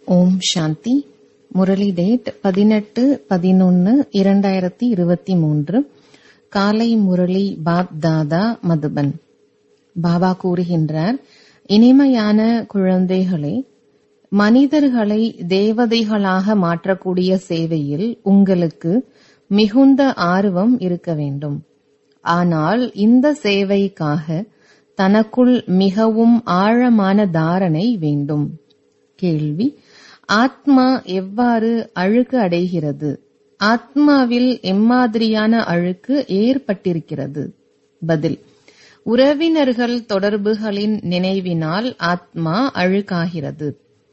ஓம் சாந்தி Murali date பதினெட்டு பதினொன்னு இரண்டாயிரத்தி இருபத்தி மூன்று காலை முரளி பாப் தாதா மதுபன் பாபா கூறுகின்றார் இனிமையான குழந்தைகளே மனிதர்களை தேவதைகளாக மாற்றக்கூடிய சேவையில் உங்களுக்கு மிகுந்த ஆர்வம் இருக்க வேண்டும் ஆனால் இந்த சேவைக்காக தனக்குள் மிகவும் ஆழமான தாரணை வேண்டும் கேள்வி ஆத்மா எவ்வாறு அழுக்கு அடைகிறது ஆத்மாவில் எம்மாதிரியான அழுக்கு ஏற்பட்டிருக்கிறது பதில் உறவினர்கள் தொடர்புகளின் நினைவினால் ஆத்மா அழுக்காகிறது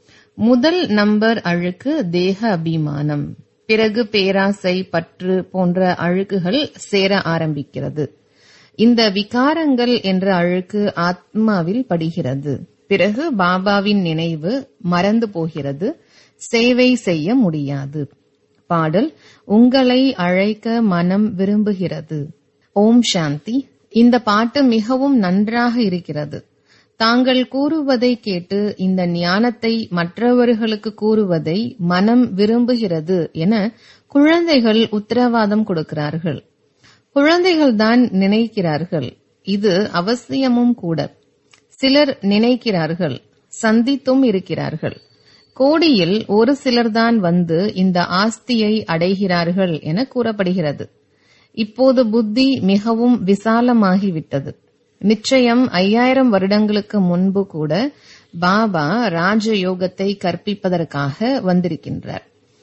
முதல் நம்பர் அழுக்கு தேக அபிமானம் பிறகு பேராசை பற்று போன்ற அழுக்குகள் சேர ஆரம்பிக்கிறது இந்த விகாரங்கள் என்ற அழுக்கு ஆத்மாவில் படுகிறது பிறகு பாபாவின் நினைவு மறந்து போகிறது சேவை செய்ய முடியாது பாடல் உங்களை அழைக்க மனம் விரும்புகிறது ஓம் சாந்தி இந்த பாட்டு மிகவும் நன்றாக இருக்கிறது தாங்கள் கூறுவதை கேட்டு இந்த ஞானத்தை மற்றவர்களுக்கு கூறுவதை மனம் விரும்புகிறது என குழந்தைகள் உத்தரவாதம் கொடுக்கிறார்கள் குழந்தைகள்தான் நினைக்கிறார்கள் இது அவசியமும் கூட சிலர் நினைக்கிறார்கள் சந்தித்தும் இருக்கிறார்கள் கோடியில் ஒரு சிலர்தான் வந்து இந்த ஆஸ்தியை அடைகிறார்கள் என கூறப்படுகிறது இப்போது புத்தி மிகவும் விசாலமாகிவிட்டது நிச்சயம் ஐயாயிரம் வருடங்களுக்கு முன்பு கூட பாபா ராஜயோகத்தை கற்பிப்பதற்காக வந்திருக்கின்றார்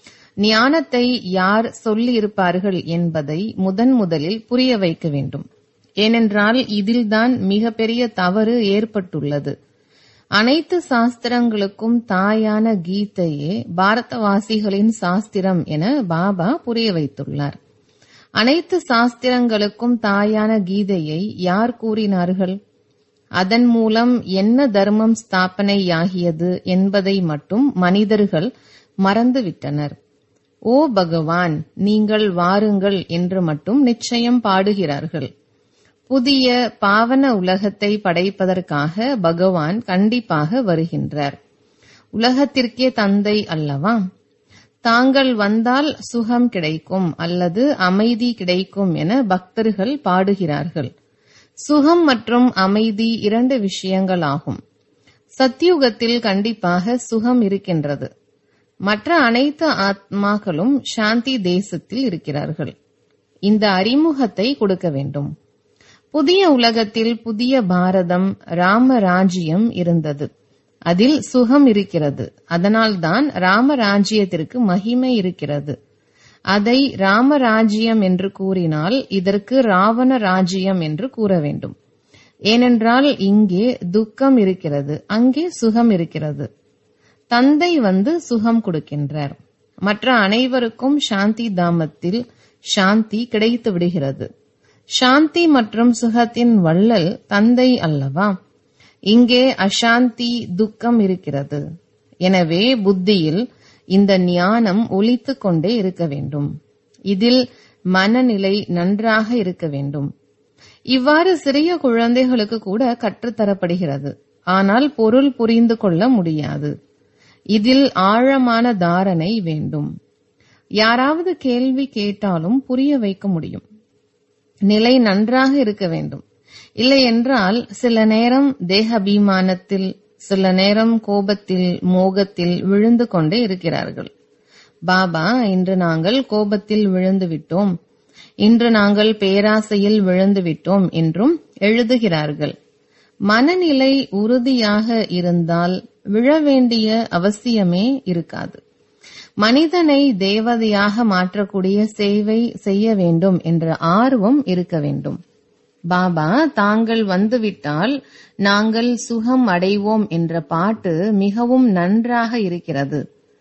ஞானத்தை யார் சொல்லி இருப்பார்கள் என்பதை முதன் முதலில் புரிய வைக்க வேண்டும் ஏனென்றால் இதில்தான் மிகப்பெரிய தவறு ஏற்பட்டுள்ளது அனைத்து சாஸ்திரங்களுக்கும் தாயான கீதையே பாரதவாசிகளின் சாஸ்திரம் என பாபா புரிய வைத்துள்ளார் அனைத்து சாஸ்திரங்களுக்கும் தாயான கீதையை யார் கூறினார்கள் அதன் மூலம் என்ன தர்மம் ஸ்தாபனையாகியது என்பதை மட்டும் மனிதர்கள் மறந்துவிட்டனர் ஓ பகவான் நீங்கள் வாருங்கள் என்று மட்டும் நிச்சயம் பாடுகிறார்கள் புதிய பாவன உலகத்தை படைப்பதற்காக பகவான் கண்டிப்பாக வருகின்றார் உலகத்திற்கே தந்தை அல்லவா தாங்கள் வந்தால் சுகம் கிடைக்கும் அல்லது அமைதி கிடைக்கும் என பக்தர்கள் பாடுகிறார்கள் சுகம் மற்றும் அமைதி இரண்டு விஷயங்களாகும் சத்தியுகத்தில் கண்டிப்பாக சுகம் இருக்கின்றது மற்ற அனைத்து ஆத்மாக்களும் சாந்தி தேசத்தில் இருக்கிறார்கள் இந்த அறிமுகத்தை கொடுக்க வேண்டும் புதிய உலகத்தில் புதிய பாரதம் ராம ராஜ்யம் இருந்தது அதில் சுகம் இருக்கிறது அதனால்தான் ராமராஜ்யத்திற்கு மகிமை இருக்கிறது அதை ராமராஜ்யம் என்று கூறினால் இதற்கு ராவண ராஜ்யம் என்று கூற வேண்டும் ஏனென்றால் இங்கே துக்கம் இருக்கிறது அங்கே சுகம் இருக்கிறது தந்தை வந்து சுகம் கொடுக்கின்றார் மற்ற அனைவருக்கும் சாந்தி தாமத்தில் சாந்தி கிடைத்து விடுகிறது சாந்தி மற்றும் சுகத்தின் வள்ளல் தந்தை அல்லவா இங்கே அசாந்தி துக்கம் இருக்கிறது எனவே புத்தியில் இந்த ஞானம் ஒலித்துக் கொண்டே இருக்க வேண்டும் இதில் மனநிலை நன்றாக இருக்க வேண்டும் இவ்வாறு சிறிய குழந்தைகளுக்கு கூட கற்றுத்தரப்படுகிறது ஆனால் பொருள் புரிந்து கொள்ள முடியாது இதில் ஆழமான தாரணை வேண்டும் யாராவது கேள்வி கேட்டாலும் புரிய வைக்க முடியும் நிலை நன்றாக இருக்க வேண்டும் இல்லை என்றால் சில நேரம் தேக அபிமானத்தில் சில நேரம் கோபத்தில் மோகத்தில் விழுந்து கொண்டே இருக்கிறார்கள் பாபா இன்று நாங்கள் கோபத்தில் விழுந்து விட்டோம் இன்று நாங்கள் பேராசையில் விழுந்து விட்டோம் என்றும் எழுதுகிறார்கள் மனநிலை உறுதியாக இருந்தால் விழ வேண்டிய அவசியமே இருக்காது மனிதனை தேவதையாக மாற்றக்கூடிய சேவை செய்ய வேண்டும் என்ற ஆர்வம் இருக்க வேண்டும் பாபா தாங்கள் வந்துவிட்டால் நாங்கள் சுகம் அடைவோம் என்ற பாட்டு மிகவும் நன்றாக இருக்கிறது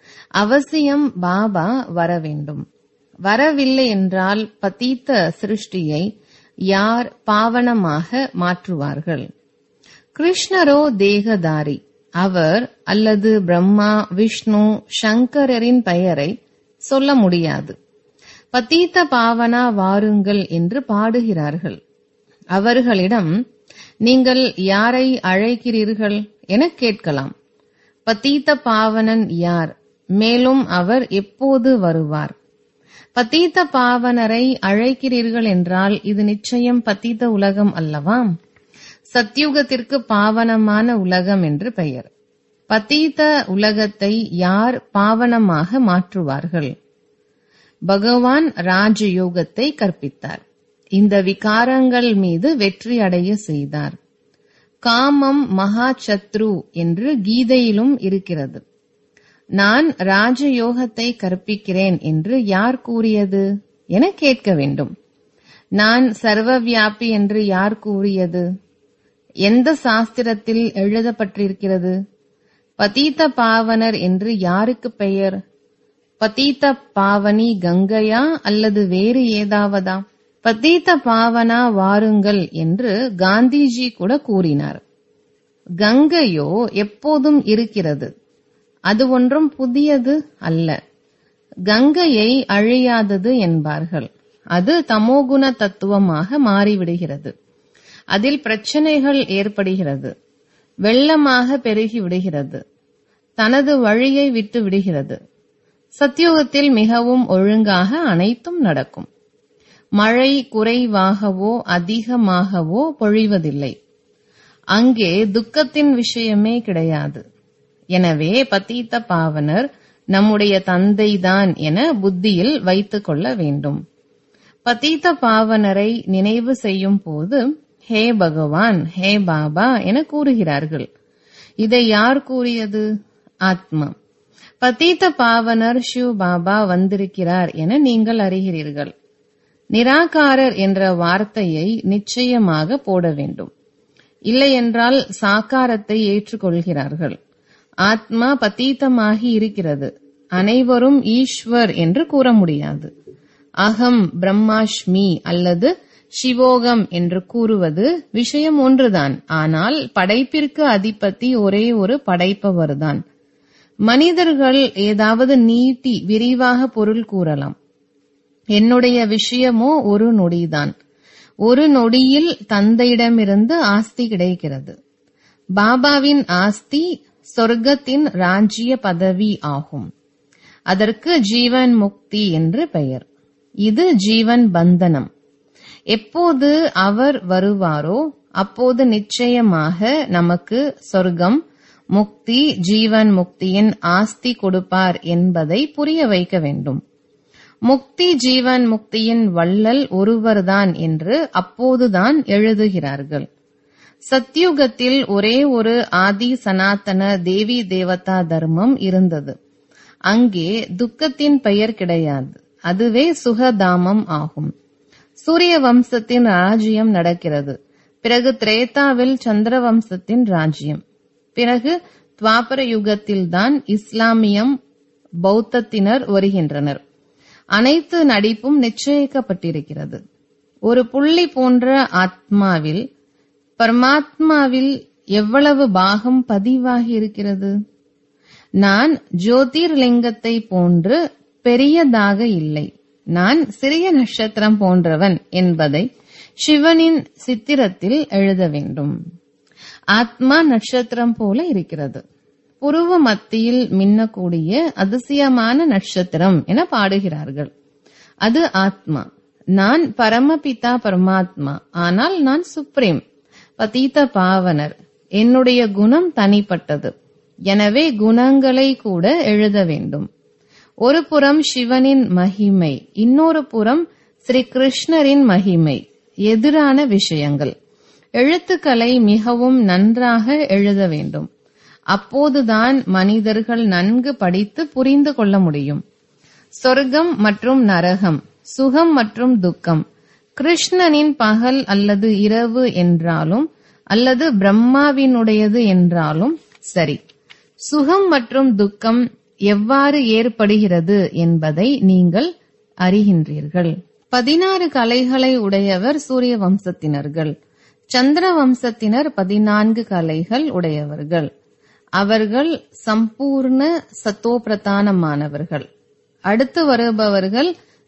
அவசியம் பாபா வர வேண்டும் வரவில்லை என்றால் பதீத்த சிருஷ்டியை யார் பாவனமாக மாற்றுவார்கள் கிருஷ்ணரோ தேகதாரி அவர் அல்லது பிரம்மா விஷ்ணு சங்கரரின் பெயரை சொல்ல முடியாது பதீத்த பாவனா வாருங்கள் என்று பாடுகிறார்கள் அவர்களிடம் நீங்கள் யாரை அழைக்கிறீர்கள் என கேட்கலாம் பதீத்த பாவனன் யார் மேலும் அவர் எப்போது வருவார் பத்தீத்த பாவனரை அழைக்கிறீர்கள் என்றால் இது நிச்சயம் பத்தீத்த உலகம் அல்லவா சத்யுகத்திற்கு பாவனமான உலகம் என்று பெயர் பத்தீத்த உலகத்தை யார் பாவனமாக மாற்றுவார்கள் பகவான் ராஜயோகத்தை கற்பித்தார் இந்த விகாரங்கள் மீது வெற்றி அடைய செய்தார் காமம் மகா சத்ரு என்று கீதையிலும் இருக்கிறது நான் ராஜயோகத்தை கற்பிக்கிறேன் என்று யார் கூறியது என கேட்க வேண்டும் நான் சர்வவியாபி என்று யார் கூறியது எந்த சாஸ்திரத்தில் எழுதப்பட்டிருக்கிறது பதீத பாவனர் என்று யாருக்கு பெயர் பதீத பாவனி கங்கையா அல்லது வேறு ஏதாவதா பதீத பாவனா வாருங்கள் என்று காந்திஜி கூட கூறினார் கங்கையோ எப்போதும் இருக்கிறது அது ஒன்றும் புதியது அல்ல கங்கையை அழியாதது என்பார்கள் அது தமோகுண தத்துவமாக மாறிவிடுகிறது அதில் பிரச்சனைகள் ஏற்படுகிறது வெள்ளமாக பெருகி விடுகிறது தனது வழியை விட்டு விடுகிறது சத்தியுகத்தில் மிகவும் ஒழுங்காக அனைத்தும் நடக்கும் மழை குறைவாகவோ அதிகமாகவோ பொழிவதில்லை அங்கே துக்கத்தின் விஷயமே கிடையாது எனவே பத்தீத்த பாவனர் நம்முடைய தந்தைதான் என புத்தியில் வைத்துக் கொள்ள வேண்டும் பத்தீத்த பாவனரை நினைவு செய்யும் போது ஹே பகவான் ஹே பாபா என கூறுகிறார்கள் இதை யார் கூறியது ஆத்மா பத்தீத்த பாவனர் ஷிவ் பாபா வந்திருக்கிறார் என நீங்கள் அறிகிறீர்கள் நிராகாரர் என்ற வார்த்தையை நிச்சயமாக போட வேண்டும் இல்லையென்றால் சாக்காரத்தை ஏற்றுக்கொள்கிறார்கள் ஆத்மா பத்தீத்தமாகி இருக்கிறது அனைவரும் ஈஸ்வர் என்று கூற முடியாது அகம் பிரம்மாஷ்மி அல்லது சிவோகம் என்று கூறுவது விஷயம் ஒன்றுதான் ஆனால் படைப்பிற்கு அதிபதி ஒரே ஒரு படைப்பவர்தான் மனிதர்கள் ஏதாவது நீட்டி விரிவாக பொருள் கூறலாம் என்னுடைய விஷயமோ ஒரு நொடிதான் ஒரு நொடியில் தந்தையிடமிருந்து ஆஸ்தி கிடைக்கிறது பாபாவின் ஆஸ்தி சொர்க்கத்தின் ராஜ்ய பதவி ஆகும் அதற்கு ஜீவன் முக்தி என்று பெயர் இது ஜீவன் பந்தனம் எப்போது அவர் வருவாரோ அப்போது நிச்சயமாக நமக்கு சொர்க்கம் முக்தி ஜீவன் முக்தியின் ஆஸ்தி கொடுப்பார் என்பதை புரிய வைக்க வேண்டும் முக்தி ஜீவன் முக்தியின் வள்ளல் ஒருவர்தான் என்று அப்போதுதான் எழுதுகிறார்கள் சத்யுகத்தில் ஒரே ஒரு ஆதி சனாதன தேவி தேவதா தர்மம் இருந்தது அங்கே துக்கத்தின் பெயர் கிடையாது அதுவே சுகதாமம் ஆகும் சூரிய வம்சத்தின் ராஜ்யம் நடக்கிறது பிறகு திரேதாவில் சந்திர வம்சத்தின் ராஜ்யம் பிறகு துவாபர யுகத்தில்தான் இஸ்லாமியம் பௌத்தத்தினர் வருகின்றனர் அனைத்து நடிப்பும் நிச்சயிக்கப்பட்டிருக்கிறது ஒரு புள்ளி போன்ற ஆத்மாவில் பரமாத்மாவில் எவ்வளவு பாகம் பதிவாகி இருக்கிறது நான் ஜோதிர்லிங்கத்தை போன்று பெரியதாக இல்லை நான் சிறிய நட்சத்திரம் போன்றவன் என்பதை சிவனின் சித்திரத்தில் எழுத வேண்டும் ஆத்மா நட்சத்திரம் போல இருக்கிறது புருவ மத்தியில் மின்னக்கூடிய அதிசயமான நட்சத்திரம் என பாடுகிறார்கள் அது ஆத்மா நான் பரமபிதா பரமாத்மா ஆனால் நான் சுப்ரீம் பதீத பாவனர் என்னுடைய குணம் தனிப்பட்டது எனவே குணங்களை கூட எழுத வேண்டும் ஒரு புறம் சிவனின் மகிமை இன்னொரு புறம் ஸ்ரீ கிருஷ்ணரின் மகிமை எதிரான விஷயங்கள் எழுத்துக்களை மிகவும் நன்றாக எழுத வேண்டும் அப்போதுதான் மனிதர்கள் நன்கு படித்து புரிந்து கொள்ள முடியும் சொர்க்கம் மற்றும் நரகம் சுகம் மற்றும் துக்கம் கிருஷ்ணனின் பகல் அல்லது இரவு என்றாலும் அல்லது பிரம்மாவினுடையது என்றாலும் சரி சுகம் மற்றும் துக்கம் எவ்வாறு ஏற்படுகிறது என்பதை நீங்கள் அறிகின்றீர்கள் பதினாறு கலைகளை உடையவர் சூரிய வம்சத்தினர்கள் சந்திர வம்சத்தினர் பதினான்கு கலைகள் உடையவர்கள் அவர்கள் சம்பூர்ண சத்தோபிரதானமானவர்கள் அடுத்து வருபவர்கள்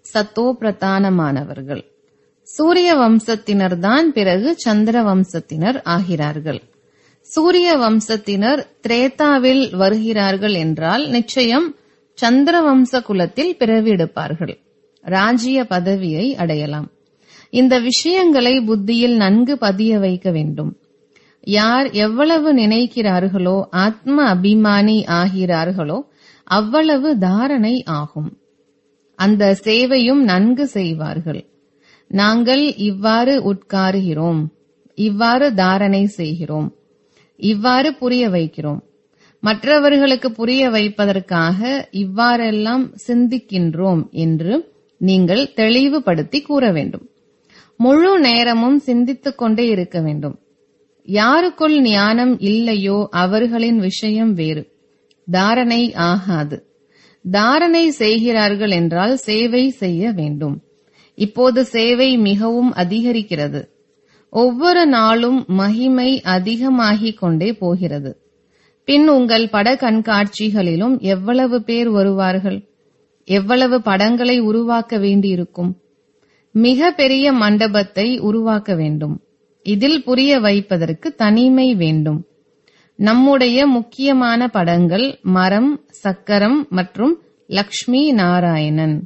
சத்தோபிரதானமானவர்கள் சூரிய வம்சத்தினர் தான் பிறகு சந்திர வம்சத்தினர் ஆகிறார்கள் சூரிய வம்சத்தினர் திரேதாவில் வருகிறார்கள் என்றால் நிச்சயம் சந்திரவம்ச குலத்தில் பிறவியெடுப்பார்கள் ராஜ்ய பதவியை அடையலாம் இந்த விஷயங்களை புத்தியில் நன்கு பதிய வைக்க வேண்டும் யார் எவ்வளவு நினைக்கிறார்களோ ஆத்ம அபிமானி ஆகிறார்களோ அவ்வளவு தாரணை ஆகும் அந்த சேவையும் நன்கு செய்வார்கள் நாங்கள் இவ்வாறு உட்காருகிறோம் இவ்வாறு தாரணை செய்கிறோம் இவ்வாறு புரிய வைக்கிறோம் மற்றவர்களுக்கு புரிய வைப்பதற்காக இவ்வாறெல்லாம் சிந்திக்கின்றோம் என்று நீங்கள் தெளிவுபடுத்தி கூற வேண்டும் முழு நேரமும் சிந்தித்துக் கொண்டே இருக்க வேண்டும் யாருக்குள் ஞானம் இல்லையோ அவர்களின் விஷயம் வேறு தாரணை ஆகாது தாரணை செய்கிறார்கள் என்றால் சேவை செய்ய வேண்டும் இப்போது சேவை மிகவும் அதிகரிக்கிறது ஒவ்வொரு நாளும் மகிமை அதிகமாகிக் கொண்டே போகிறது பின் உங்கள் பட கண்காட்சிகளிலும் எவ்வளவு பேர் வருவார்கள் எவ்வளவு படங்களை உருவாக்க வேண்டியிருக்கும் மிக பெரிய மண்டபத்தை உருவாக்க வேண்டும் இதில் புரிய வைப்பதற்கு தனிமை வேண்டும் நம்முடைய முக்கியமான படங்கள் மரம் சக்கரம் மற்றும் லக்ஷ்மி நாராயணன்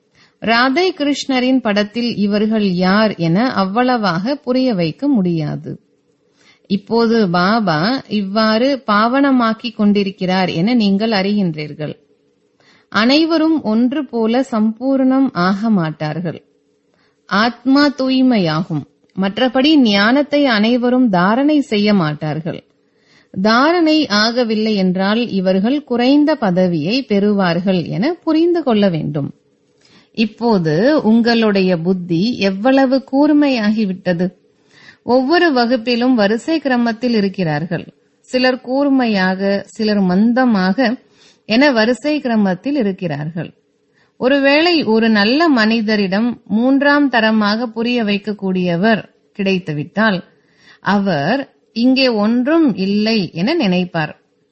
ராதை கிருஷ்ணரின் படத்தில் இவர்கள் யார் என அவ்வளவாக புரிய வைக்க முடியாது இப்போது பாபா இவ்வாறு பாவனமாக்கிக் கொண்டிருக்கிறார் என நீங்கள் அறிகின்றீர்கள் அனைவரும் ஒன்று போல சம்பூர்ணம் ஆக மாட்டார்கள் ஆத்மா தூய்மையாகும் மற்றபடி ஞானத்தை அனைவரும் தாரணை செய்ய மாட்டார்கள் தாரணை ஆகவில்லை என்றால் இவர்கள் குறைந்த பதவியை பெறுவார்கள் என புரிந்து கொள்ள வேண்டும் இப்போது உங்களுடைய புத்தி எவ்வளவு கூர்மையாகிவிட்டது ஒவ்வொரு வகுப்பிலும் வரிசை கிரமத்தில் இருக்கிறார்கள் சிலர் கூர்மையாக சிலர் மந்தமாக என வரிசை கிரமத்தில் இருக்கிறார்கள் ஒருவேளை ஒரு நல்ல மனிதரிடம் மூன்றாம் தரமாக புரிய வைக்கக்கூடியவர் கிடைத்துவிட்டால் அவர் இங்கே ஒன்றும் இல்லை என நினைப்பார்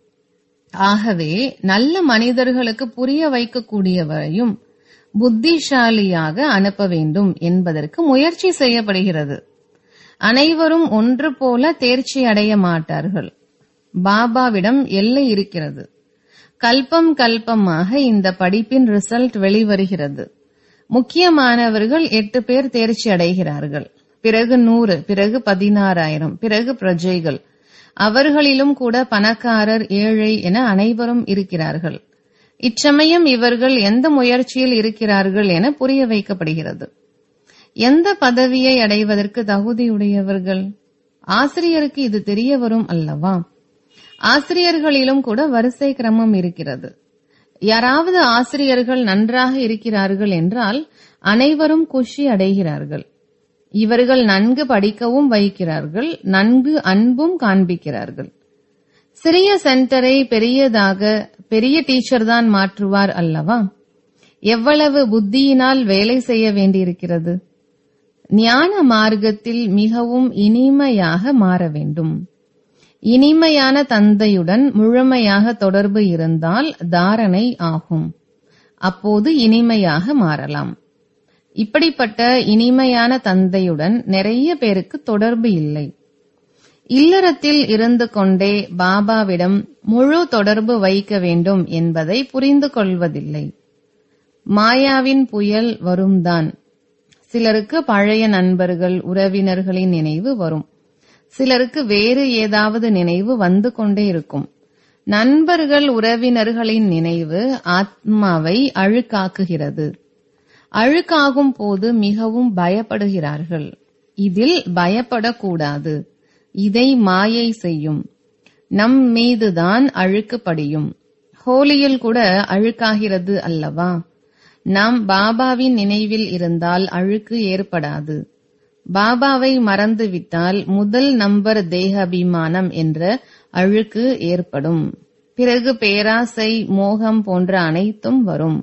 ஆகவே நல்ல மனிதர்களுக்கு புரிய வைக்கக்கூடியவரையும் புத்திசாலியாக அனுப்ப வேண்டும் என்பதற்கு முயற்சி செய்யப்படுகிறது அனைவரும் ஒன்று போல தேர்ச்சி அடைய மாட்டார்கள் பாபாவிடம் எல்லை இருக்கிறது கல்பம் கல்பமாக இந்த படிப்பின் ரிசல்ட் வெளிவருகிறது முக்கியமானவர்கள் எட்டு பேர் தேர்ச்சி அடைகிறார்கள் பிறகு நூறு பிறகு பதினாறாயிரம் பிறகு பிரஜைகள் அவர்களிலும் கூட பணக்காரர் ஏழை என அனைவரும் இருக்கிறார்கள் இச்சமயம் இவர்கள் எந்த முயற்சியில் இருக்கிறார்கள் என புரிய வைக்கப்படுகிறது எந்த பதவியை அடைவதற்கு தகுதியுடையவர்கள் ஆசிரியருக்கு இது தெரிய வரும் அல்லவா ஆசிரியர்களிலும் கூட வரிசை கிரமம் இருக்கிறது யாராவது ஆசிரியர்கள் நன்றாக இருக்கிறார்கள் என்றால் அனைவரும் குஷி அடைகிறார்கள் இவர்கள் நன்கு படிக்கவும் வைக்கிறார்கள் நன்கு அன்பும் காண்பிக்கிறார்கள் சிறிய சென்டரை பெரியதாக பெரிய டீச்சர் தான் மாற்றுவார் அல்லவா எவ்வளவு புத்தியினால் வேலை செய்ய வேண்டியிருக்கிறது ஞான மார்க்கத்தில் மிகவும் இனிமையாக மாற வேண்டும் இனிமையான தந்தையுடன் முழுமையாக தொடர்பு இருந்தால் தாரணை ஆகும் அப்போது இனிமையாக மாறலாம் இப்படிப்பட்ட இனிமையான தந்தையுடன் நிறைய பேருக்கு தொடர்பு இல்லை இல்லறத்தில் இருந்து கொண்டே பாபாவிடம் முழு தொடர்பு வைக்க வேண்டும் என்பதை புரிந்து கொள்வதில்லை மாயாவின் புயல் வரும்தான் சிலருக்கு பழைய நண்பர்கள் உறவினர்களின் நினைவு வரும் சிலருக்கு வேறு ஏதாவது நினைவு வந்து கொண்டே இருக்கும் நண்பர்கள் உறவினர்களின் நினைவு ஆத்மாவை அழுக்காக்குகிறது அழுக்காகும் போது மிகவும் பயப்படுகிறார்கள் இதில் பயப்படக்கூடாது இதை மாயை செய்யும் நம் மீதுதான் அழுக்கு படியும் ஹோலியில் கூட அழுக்காகிறது அல்லவா நாம் பாபாவின் நினைவில் இருந்தால் அழுக்கு ஏற்படாது பாபாவை மறந்துவிட்டால் முதல் நம்பர் தேகாபிமானம் என்ற அழுக்கு ஏற்படும் பிறகு பேராசை மோகம் போன்ற அனைத்தும் வரும்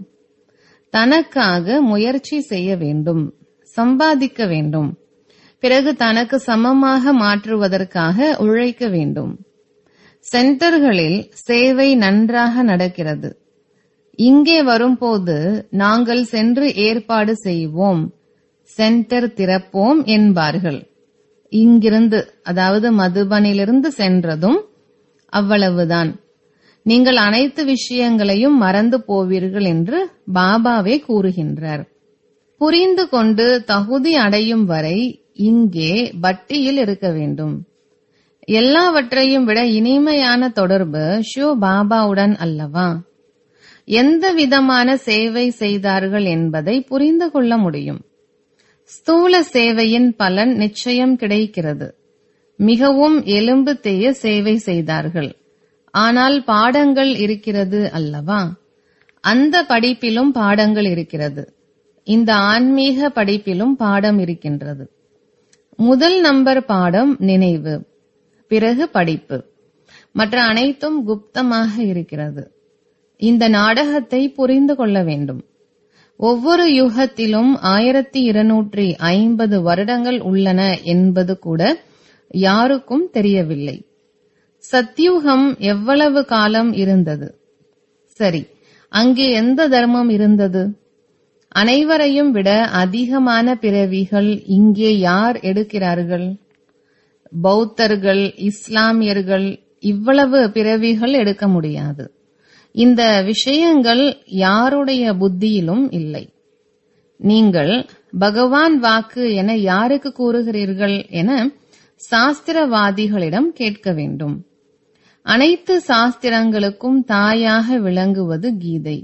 தனக்காக முயற்சி செய்ய வேண்டும் சம்பாதிக்க வேண்டும் பிறகு தனக்கு சமமாக மாற்றுவதற்காக உழைக்க வேண்டும் சென்டர்களில் சேவை நன்றாக நடக்கிறது இங்கே வரும்போது நாங்கள் சென்று ஏற்பாடு செய்வோம் சென்டர் திறப்போம் என்பார்கள் இங்கிருந்து அதாவது மதுபனிலிருந்து சென்றதும் அவ்வளவுதான் நீங்கள் அனைத்து விஷயங்களையும் மறந்து போவீர்கள் என்று பாபாவே கூறுகின்றார் புரிந்து கொண்டு தகுதி அடையும் வரை இங்கே வட்டியில் இருக்க வேண்டும் எல்லாவற்றையும் விட இனிமையான தொடர்பு ஷிவ பாபாவுடன் அல்லவா எந்த விதமான சேவை செய்தார்கள் என்பதை புரிந்து கொள்ள முடியும் ஸ்தூல சேவையின் பலன் நிச்சயம் கிடைக்கிறது மிகவும் எலும்பு தேய சேவை செய்தார்கள் ஆனால் பாடங்கள் இருக்கிறது அல்லவா அந்த படிப்பிலும் பாடங்கள் இருக்கிறது இந்த ஆன்மீக படிப்பிலும் பாடம் இருக்கின்றது முதல் நம்பர் பாடம் நினைவு பிறகு படிப்பு மற்ற அனைத்தும் குப்தமாக இருக்கிறது இந்த நாடகத்தை புரிந்து கொள்ள வேண்டும் ஒவ்வொரு யுகத்திலும் ஆயிரத்தி இருநூற்றி ஐம்பது வருடங்கள் உள்ளன என்பது கூட யாருக்கும் தெரியவில்லை சத்யுகம் எவ்வளவு காலம் இருந்தது சரி அங்கே எந்த தர்மம் இருந்தது அனைவரையும் விட அதிகமான பிறவிகள் இங்கே யார் எடுக்கிறார்கள் பௌத்தர்கள் இஸ்லாமியர்கள் இவ்வளவு பிறவிகள் எடுக்க முடியாது இந்த விஷயங்கள் யாருடைய புத்தியிலும் இல்லை நீங்கள் பகவான் வாக்கு என யாருக்கு கூறுகிறீர்கள் என சாஸ்திரவாதிகளிடம் கேட்க வேண்டும் அனைத்து சாஸ்திரங்களுக்கும் தாயாக விளங்குவது கீதை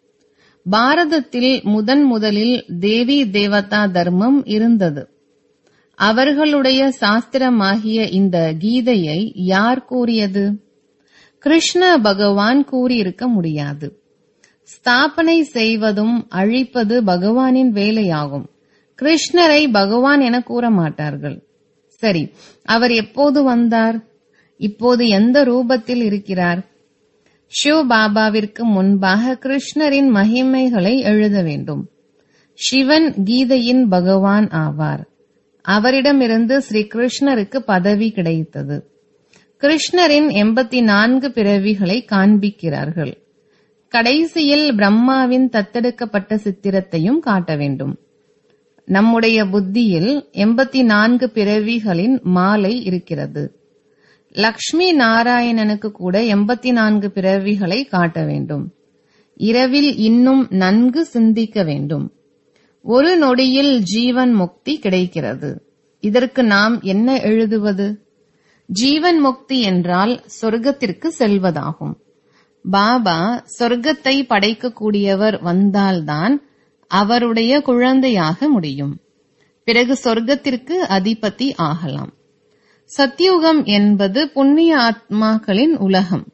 பாரதத்தில் முதன் முதலில் தேவி தேவதா தர்மம் இருந்தது அவர்களுடைய சாஸ்திரமாகிய இந்த கீதையை யார் கூறியது கிருஷ்ண பகவான் கூறியிருக்க முடியாது ஸ்தாபனை செய்வதும் அழிப்பது பகவானின் வேலையாகும் கிருஷ்ணரை பகவான் என கூற மாட்டார்கள் சரி அவர் எப்போது வந்தார் இப்போது எந்த ரூபத்தில் இருக்கிறார் ஷிவ பாபாவிற்கு முன்பாக கிருஷ்ணரின் மகிமைகளை எழுத வேண்டும் சிவன் கீதையின் பகவான் ஆவார் அவரிடமிருந்து ஸ்ரீ கிருஷ்ணருக்கு பதவி கிடைத்தது கிருஷ்ணரின் எண்பத்தி நான்கு பிறவிகளை காண்பிக்கிறார்கள் கடைசியில் பிரம்மாவின் தத்தெடுக்கப்பட்ட சித்திரத்தையும் காட்ட வேண்டும் நம்முடைய புத்தியில் எண்பத்தி நான்கு பிறவிகளின் மாலை இருக்கிறது லக்ஷ்மி நாராயணனுக்கு கூட எண்பத்தி நான்கு பிறவிகளை காட்ட வேண்டும் இரவில் இன்னும் நன்கு சிந்திக்க வேண்டும் ஒரு நொடியில் ஜீவன் முக்தி கிடைக்கிறது இதற்கு நாம் என்ன எழுதுவது ஜீவன் முக்தி என்றால் சொர்க்கத்திற்கு செல்வதாகும் பாபா சொர்க்கத்தை படைக்கக்கூடியவர் வந்தால்தான் அவருடைய குழந்தையாக முடியும் பிறகு சொர்க்கத்திற்கு அதிபதி ஆகலாம் சத்யுகம் என்பது புண்ணிய ஆத்மாக்களின் உலகம்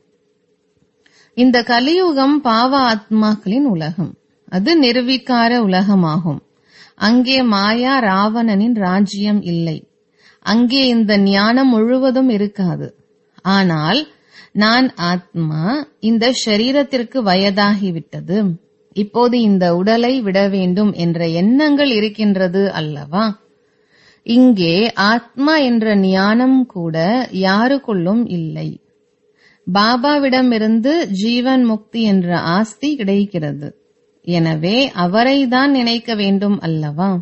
இந்த கலியுகம் பாவ ஆத்மாக்களின் உலகம் அது நிர்விகார உலகமாகும் அங்கே மாயா ராவணனின் ராஜ்யம் இல்லை அங்கே இந்த ஞானம் முழுவதும் இருக்காது ஆனால் நான் ஆத்மா இந்த ஷரீரத்திற்கு வயதாகிவிட்டது இப்போது இந்த உடலை விட வேண்டும் என்ற எண்ணங்கள் இருக்கின்றது அல்லவா இங்கே ஆத்மா என்ற ஞானம் கூட யாருக்குள்ளும் இல்லை பாபாவிடமிருந்து ஜீவன் முக்தி என்ற ஆஸ்தி கிடைக்கிறது எனவே அவரைதான் நினைக்க வேண்டும் அல்லவா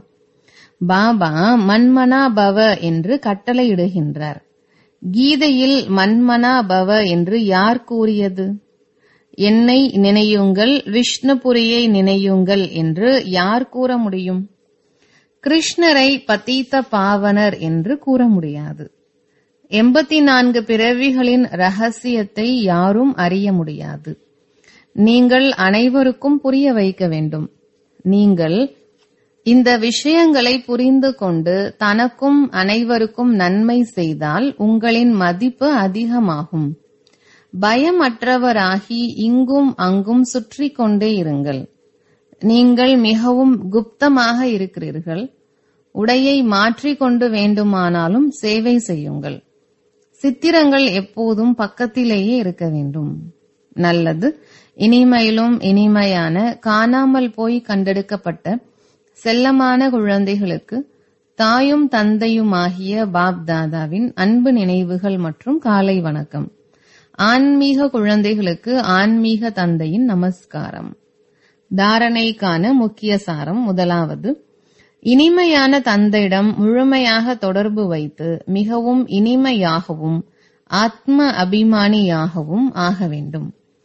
பாபா மன்மனா பவ என்று கட்டளையிடுகின்றார் கீதையில் மன்மனா பவ என்று யார் கூறியது என்னை நினையுங்கள் விஷ்ணுபுரியை நினையுங்கள் என்று யார் கூற முடியும் கிருஷ்ணரை பதீத்த பாவனர் என்று கூற முடியாது எண்பத்தி நான்கு பிறவிகளின் ரகசியத்தை யாரும் அறிய முடியாது நீங்கள் அனைவருக்கும் புரிய வைக்க வேண்டும் நீங்கள் இந்த விஷயங்களை புரிந்து கொண்டு தனக்கும் அனைவருக்கும் நன்மை செய்தால் உங்களின் மதிப்பு அதிகமாகும் பயமற்றவராகி இங்கும் அங்கும் சுற்றி கொண்டே இருங்கள் நீங்கள் மிகவும் குப்தமாக இருக்கிறீர்கள் உடையை மாற்றிக்கொண்டு வேண்டுமானாலும் சேவை செய்யுங்கள் சித்திரங்கள் எப்போதும் பக்கத்திலேயே இருக்க வேண்டும் நல்லது இனிமையிலும் இனிமையான காணாமல் போய் கண்டெடுக்கப்பட்ட செல்லமான குழந்தைகளுக்கு தாயும் தந்தையுமாகிய பாப் தாதாவின் அன்பு நினைவுகள் மற்றும் காலை வணக்கம் ஆன்மீக குழந்தைகளுக்கு ஆன்மீக தந்தையின் நமஸ்காரம் தாரணைக்கான முக்கிய சாரம் முதலாவது இனிமையான தந்தையிடம் முழுமையாக தொடர்பு வைத்து மிகவும் இனிமையாகவும் ஆத்ம அபிமானியாகவும் ஆக வேண்டும்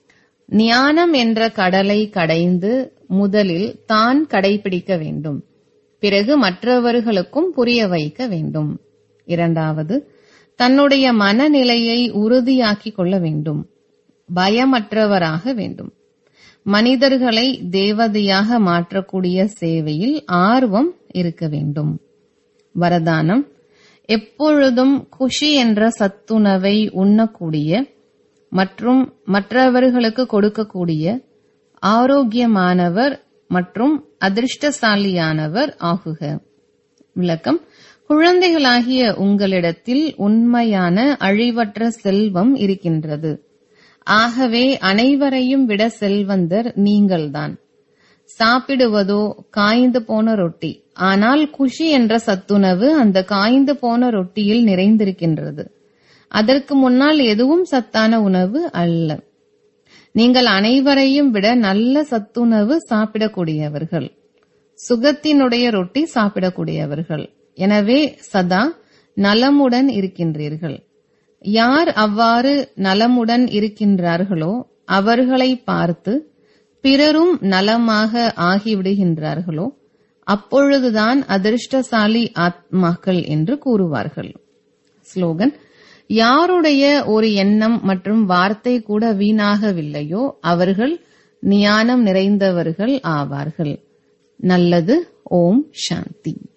ஞானம் என்ற கடலை கடைந்து முதலில் தான் கடைபிடிக்க வேண்டும் பிறகு மற்றவர்களுக்கும் புரிய வைக்க வேண்டும் இரண்டாவது தன்னுடைய மனநிலையை உறுதியாக்கிக் கொள்ள வேண்டும் பயமற்றவராக வேண்டும் மனிதர்களை தேவதையாக மாற்றக்கூடிய சேவையில் ஆர்வம் இருக்க வேண்டும் வரதானம் எப்பொழுதும் குஷி என்ற சத்துணவை உண்ணக்கூடிய மற்றும் மற்றவர்களுக்கு கொடுக்கக்கூடிய ஆரோக்கியமானவர் மற்றும் அதிர்ஷ்டசாலியானவர் ஆகுக விளக்கம் குழந்தைகளாகிய உங்களிடத்தில் உண்மையான அழிவற்ற செல்வம் இருக்கின்றது ஆகவே அனைவரையும் விட செல்வந்தர் நீங்கள்தான் சாப்பிடுவதோ காய்ந்து போன ரொட்டி ஆனால் குஷி என்ற சத்துணவு அந்த காய்ந்து போன ரொட்டியில் நிறைந்திருக்கின்றது அதற்கு முன்னால் எதுவும் சத்தான உணவு அல்ல நீங்கள் அனைவரையும் விட நல்ல சத்துணவு சாப்பிடக்கூடியவர்கள் சுகத்தினுடைய ரொட்டி சாப்பிடக்கூடியவர்கள் எனவே சதா நலமுடன் இருக்கின்றீர்கள் யார் அவ்வாறு நலமுடன் இருக்கின்றார்களோ அவர்களை பார்த்து பிறரும் நலமாக ஆகிவிடுகின்றார்களோ அப்பொழுதுதான் அதிர்ஷ்டசாலி ஆத்மாக்கள் என்று கூறுவார்கள் ஸ்லோகன் யாருடைய ஒரு எண்ணம் மற்றும் வார்த்தை கூட வீணாகவில்லையோ அவர்கள் ஞானம் நிறைந்தவர்கள் ஆவார்கள் நல்லது ஓம் சாந்தி